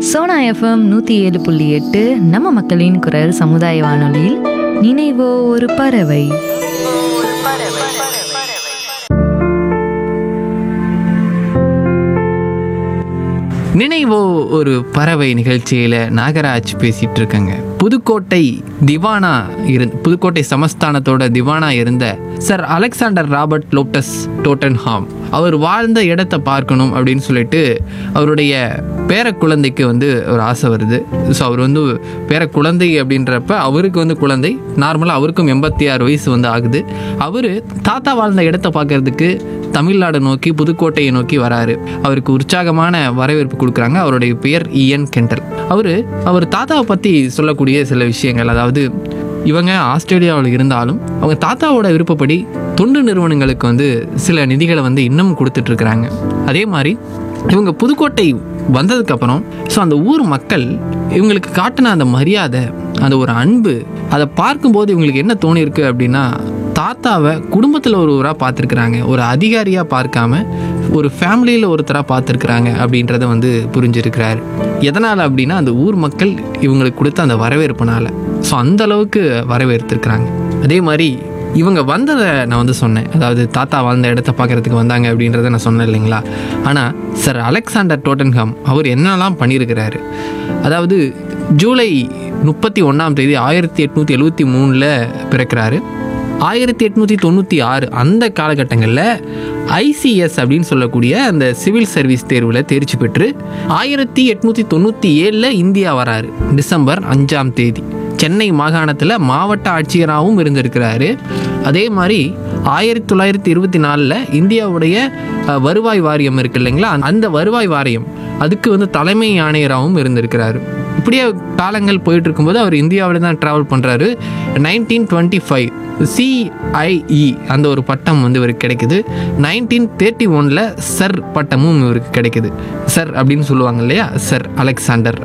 Sona FM நூற்றி ஏழு புள்ளி எட்டு நம்ம மக்களின் குரல் சமுதாய வானொலியில் நினைவோ ஒரு பறவை நினைவோ ஒரு பறவை நிகழ்ச்சியில் நாகராஜ் பேசிட்டு இருக்கேங்க புதுக்கோட்டை திவானா இரு புதுக்கோட்டை சமஸ்தானத்தோட திவானா இருந்த sir Alexander Robert Loftus Tottenham அவர் வாழ்ந்த இடத்தை பார்க்கணும் அப்படின்னு சொல்லிட்டு அவருடைய பேர குழந்தைக்கு வந்து ஒரு ஆசை வருது ஸோ அவர் வந்து பேர குழந்தை அப்படின்றப்ப அவருக்கு வந்து குழந்தை நார்மலாக அவருக்கும் எண்பத்தி ஆறு வயசு வந்து ஆகுது அவர் தாத்தா வாழ்ந்த இடத்தை பார்க்கறதுக்கு தமிழ்நாடு நோக்கி புதுக்கோட்டையை நோக்கி வராரு அவருக்கு உற்சாகமான வரவேற்பு கொடுக்குறாங்க அவருடைய பெயர் இஎன் கெண்டல் அவர் அவர் தாத்தாவை பற்றி சொல்லக்கூடிய சில விஷயங்கள் அதாவது இவங்க ஆஸ்திரேலியாவில் இருந்தாலும் அவங்க தாத்தாவோட விருப்பப்படி தொண்டு நிறுவனங்களுக்கு வந்து சில நிதிகளை வந்து இன்னும் கொடுத்துட்ருக்குறாங்க அதே மாதிரி இவங்க புதுக்கோட்டை வந்ததுக்கப்புறம் ஸோ அந்த ஊர் மக்கள் இவங்களுக்கு காட்டின அந்த மரியாதை அந்த ஒரு அன்பு அதை பார்க்கும்போது இவங்களுக்கு என்ன தோணியிருக்கு அப்படின்னா தாத்தாவை குடும்பத்தில் ஒருவராக பார்த்துருக்குறாங்க ஒரு அதிகாரியாக பார்க்காம ஒரு ஃபேமிலியில் ஒருத்தராக பார்த்துருக்குறாங்க அப்படின்றத வந்து புரிஞ்சிருக்கிறாரு எதனால் அப்படின்னா அந்த ஊர் மக்கள் இவங்களுக்கு கொடுத்த அந்த வரவேற்புனால ஸோ அந்த அளவுக்கு வரவேற்றிருக்கிறாங்க அதே மாதிரி இவங்க வந்ததை நான் வந்து சொன்னேன் அதாவது தாத்தா வாழ்ந்த இடத்த பார்க்குறதுக்கு வந்தாங்க அப்படின்றத நான் சொன்னேன் இல்லைங்களா ஆனால் சார் அலெக்சாண்டர் டோட்டன்ஹாம் அவர் என்னெல்லாம் பண்ணியிருக்கிறாரு அதாவது ஜூலை முப்பத்தி ஒன்றாம் தேதி ஆயிரத்தி எட்நூற்றி எழுபத்தி மூணில் பிறக்கிறாரு ஆயிரத்தி எட்நூற்றி தொண்ணூற்றி ஆறு அந்த காலகட்டங்களில் ஐசிஎஸ் அப்படின்னு சொல்லக்கூடிய அந்த சிவில் சர்வீஸ் தேர்வில் தேர்ச்சி பெற்று ஆயிரத்தி எட்நூற்றி தொண்ணூற்றி ஏழில் இந்தியா வராரு டிசம்பர் அஞ்சாம் தேதி சென்னை மாகாணத்தில் மாவட்ட ஆட்சியராகவும் இருந்திருக்கிறாரு அதே மாதிரி ஆயிரத்தி தொள்ளாயிரத்தி இருபத்தி நாலில் இந்தியாவுடைய அஹ், வருவாய் வாரியம் இருக்கு இல்லைங்களா அந்த வருவாய் வாரியம் அதுக்கு வந்து தலைமை ஆணையராகவும் இருந்திருக்கிறாரு இப்படியே காலங்கள் போயிட்டு இருக்கும்போது அவர் இந்தியாவில் தான் ட்ராவல் பண்ணுறாரு நைன்டீன் டுவெண்ட்டி ஃபைவ் சிஐஇ அந்த ஒரு பட்டம் வந்து இவருக்கு கிடைக்குது நைன்டீன் தேர்ட்டி ஒனில் சர் பட்டமும் இவருக்கு கிடைக்குது சர் அப்படின்னு சொல்லுவாங்க இல்லையா சர் அலெக்சாண்டர்